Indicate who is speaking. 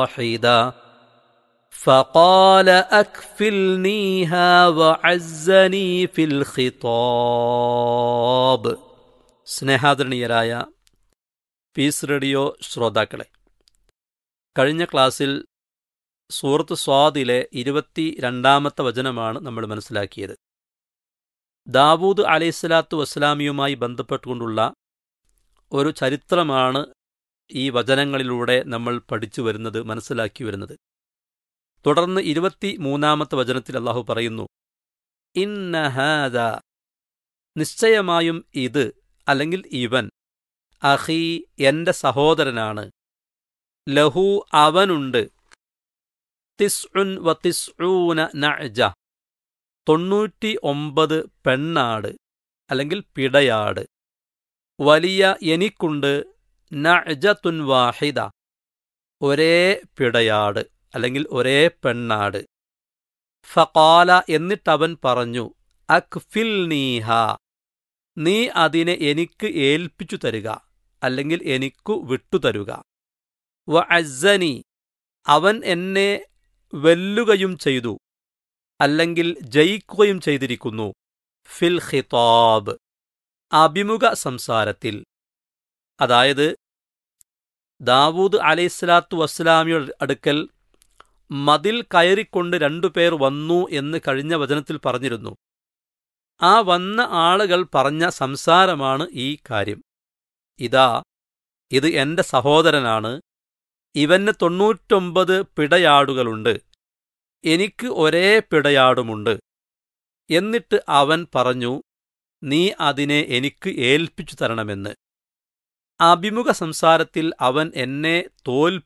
Speaker 1: واحدا فقال اكفلنيها وعزني في الخطاب സ്നേഹാദരണീയരായ piece radio ശ്രോതാക്കളെ കഴിഞ്ഞ ക്ലാസ്സിൽ സൂറത്ത് സ്വാദിലെ ഇരുപത്തി രണ്ടാമത്തെ വചനമാണ് നമ്മൾ മനസ്സിലാക്കിയത് ദാവൂദ് അലൈഹിസ്സലാത്തു വസ്സലാമിയുമായി ബന്ധപ്പെട്ടുകൊണ്ടുള്ള ഒരു ചരിത്രമാണ് ഈ വചനങ്ങളിലൂടെ നമ്മൾ പഠിച്ചു വരുന്നത് മനസ്സിലാക്കി വരുന്നത് തുടർന്ന് ഇരുപത്തി മൂന്നാമത്തെ വചനത്തിൽ അള്ളാഹു പറയുന്നു ഇന്നഹാദ നിശ്ചയമായും ഇത് അല്ലെങ്കിൽ ഇവൻ അഹി എന്റെ സഹോദരനാണ് ലഹു അവനുണ്ട് തിസ്ഉൻ വ തിസ്ഊന നഅജ തൊണ്ണൂറ്റി ഒമ്പത് പെണ്ണാട് അല്ലെങ്കിൽ പിടയാട് വലിയ എനിക്കുണ്ട് നഅജത്തുൻ വാഹിദ ഒരേ പിടയാട് അല്ലെങ്കിൽ ഒരേ പെണ്ണാട് ഫഖാല എന്നിട്ടവൻ പറഞ്ഞു അക്ഫിൽ നീഹ നീ അതിനെ എനിക്ക് ഏൽപ്പിച്ചു തരുക അല്ലെങ്കിൽ എനിക്കു വിട്ടുതരുക വ അസ്സനി അവൻ എന്നെ വെല്ലുകയും ചെയ്തു അല്ലെങ്കിൽ ജയിക്കുകയും ചെയ്തിരിക്കുന്നു ഫിൽ ഖിതാബ് അഭിമുഖ സംസാരത്തിൽ അതായത് ദാവൂദ് അലൈഹിസ്ലാത്തു വസ്സലാമിയുടെ അടുക്കൽ മതിൽ കയറിക്കൊണ്ട് രണ്ടുപേർ വന്നു എന്ന് കഴിഞ്ഞ വചനത്തിൽ പറഞ്ഞിരുന്നു ആ വന്ന ആളുകൾ പറഞ്ഞ സംസാരമാണ് ഈ കാര്യം ഇതാ ഇത് എന്റെ സഹോദരനാണ് ഇവന് തൊണ്ണൂറ്റൊമ്പത് പിടയാടുകളുണ്ട് എനിക്ക് ഒരേ പിടയാടുമുണ്ട് എന്നിട്ട് അവൻ പറഞ്ഞു നീ അതിനെ എനിക്ക് ഏൽപ്പിച്ചു തരണമെന്ന് അഭിമുഖ സംസാരത്തിൽ അവൻ എന്നെ തോൽപ്പിച്ചു